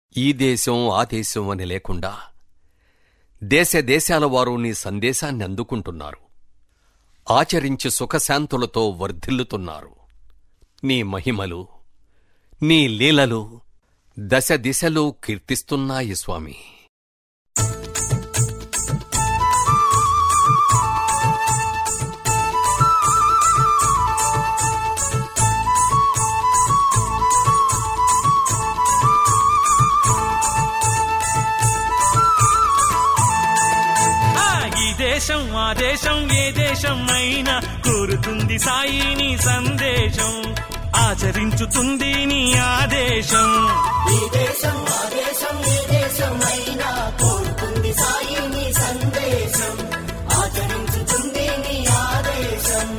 ఈ దేశం ఆ దేశం అని లేకుండా దేశ దేశాల వారు నీ సందేశాన్ని అందుకుంటున్నారు ఆచరించి సుఖశాంతులతో వర్ధిల్లుతున్నారు నీ మహిమలు నీ లీలలు దశ దిశలు కీర్తిస్తున్నాయి స్వామి ఆ, ఈ దేశం ఆ దేశం ఏ దేశం అయినా కోరుతుంది సాయిని సందేశం ఆచరించుతుంది నీ ఆదేశం ఈ దేశం ఆ దేశం ఏ దేశం అయినా కోరుకుంది సాయిని సందేశం ఆచరించుతుంది నీ ఆదేశం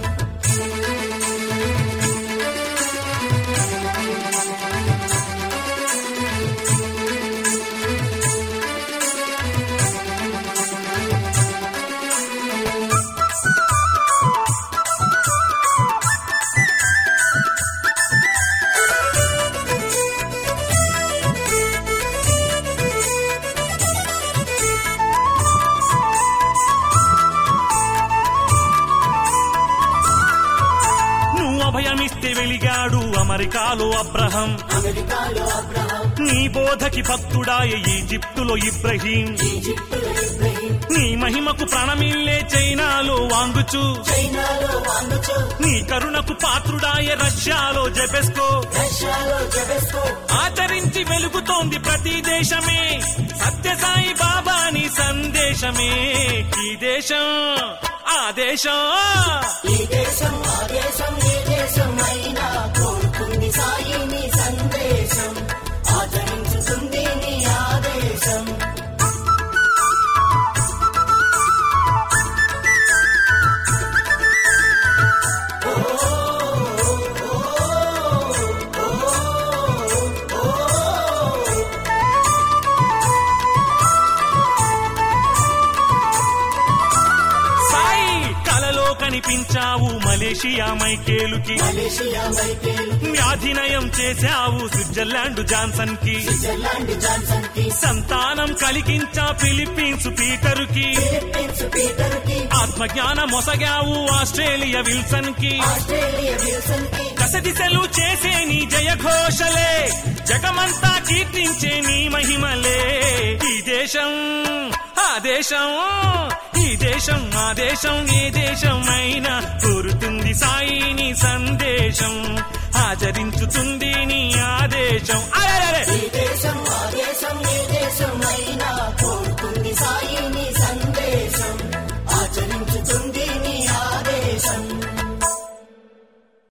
నువ్వు అభయమిస్తే వెలిగాడు అమెరికాలో అబ్రహం అమెరికాలో అబ్రహం నీ బోధకి భక్తుడాయ ఈజిప్టులో ఇబ్రహీం ఈజిప్టులో ఇబ్రహీం నీ మహిమకు ప్రాణమిల్లే చైనాలో వాంగుచు చైనాలో వాంగుచు నీ కరుణకు పాత్రుడాయ రష్యాలో జబెస్కో రష్యాలో జబెస్కో ఆచరించి వెలుగుతోంది ప్రతి దేశమే సత్యసాయి బాబా నీ సందేశమే ఈ దేశం ఆ దేశం ఈ దేశం ఆ దేశం ఏ దేశం అయినా కోరుకుంది సాయిని సందేశం ఆచరించుతుంది నీ ఆదేశం సాయి కలలో కనిపించావు మలేషియా మైకేలుకి మలేషియా మైకేల్ వ్యాధినయం చేశావు స్విట్జర్లాండ్ జాన్సన్ కి స్విట్జర్లాండ్ జాన్సన్ కి సంతానం కలిగించా ఫిలిప్పీన్స్ పీటరుకి ఫిలిప్పీన్స్ పీటర్ కి ఆత్మజ్ఞాన మొసగావు ఆస్ట్రేలియా విల్సన్ కి ఆస్ట్రేలియా విల్సన్ కి దశ దిశలు చేసే నీ జయఘోషలే జగమంతా కీర్తించే నీ మహిమలే ఈ దేశం ఆ దేశం ఈ దేశం ఆ దేశం ఏ దేశం అయినా కోరుతుంది సాయి నీ సందేశం ఆచరించుతుంది నీ ఆదేశం